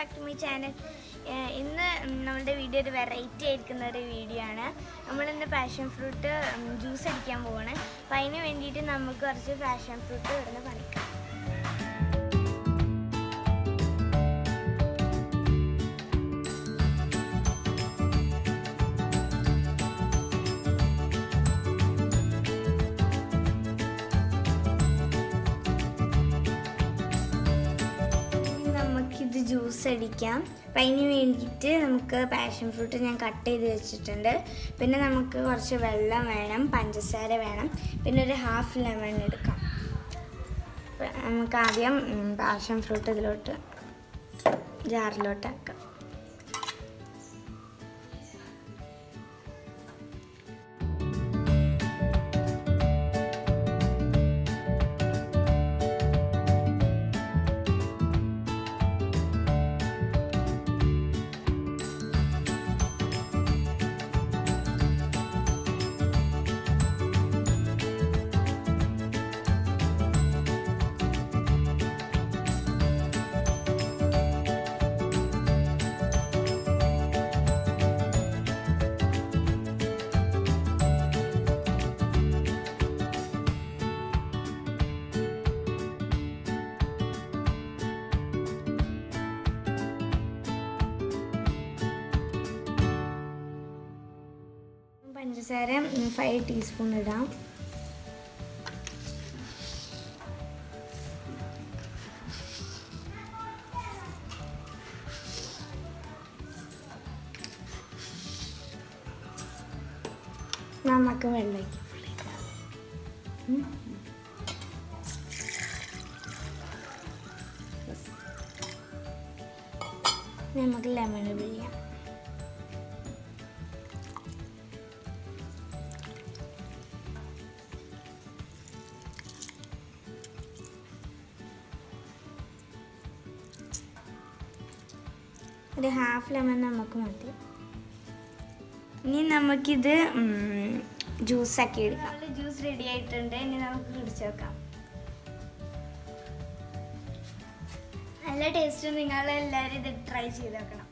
back to my channel ഇന്ന് നമ്മുടെ video ഒരു വെറൈറ്റി ആയിരിക്കുന്ന ഒരു വീഡിയോ ആണ് നമ്മളിന്ന് പാഷൻ ഫ്രൂട്ട് ജ്യൂസ് അടിക്കാൻ പോവാണ് അപ്പം അതിന് വേണ്ടിയിട്ട് നമുക്ക് കുറച്ച് പാഷൻ ഫ്രൂട്ട് ഇവിടുന്ന് പറിക്കാം ഇനി നമുക്കിത് ജ്യൂസ് അടിക്കാം അപ്പം അതിന് വേണ്ടിയിട്ട് നമുക്ക് പാഷൻ ഫ്രൂട്ട് ഞാൻ കട്ട് ചെയ്ത് വെച്ചിട്ടുണ്ട് പിന്നെ നമുക്ക് കുറച്ച് വെള്ളം വേണം പഞ്ചസാര വേണം പിന്നെ ഒരു ഹാഫ് ലെമൺ എടുക്കാം അപ്പം നമുക്ക് ആദ്യം പാഷൻ ഫ്രൂട്ട് ഇതിലോട്ട് ജാറിലോട്ട് ആക്കാം പഞ്ചസാര ഫൈവ് ടീസ്പൂൺ ഇടാം നമുക്ക് വെള്ളയ്ക്ക് നമുക്ക് ലെമൺ പിഴിയാം ഒരു ഹാഫ് ലെമൺ നമുക്ക് മതി ഇനി നമുക്കിത് ജ്യൂസാക്കി എടുക്കാം ജ്യൂസ് റെഡി ആയിട്ടുണ്ട് ഇനി നമുക്ക് കുടിച്ചു നോക്കാം നല്ല ടേസ്റ്റ് നിങ്ങൾ എല്ലാവരും ഇത് ട്രൈ ചെയ്ത് നോക്കണം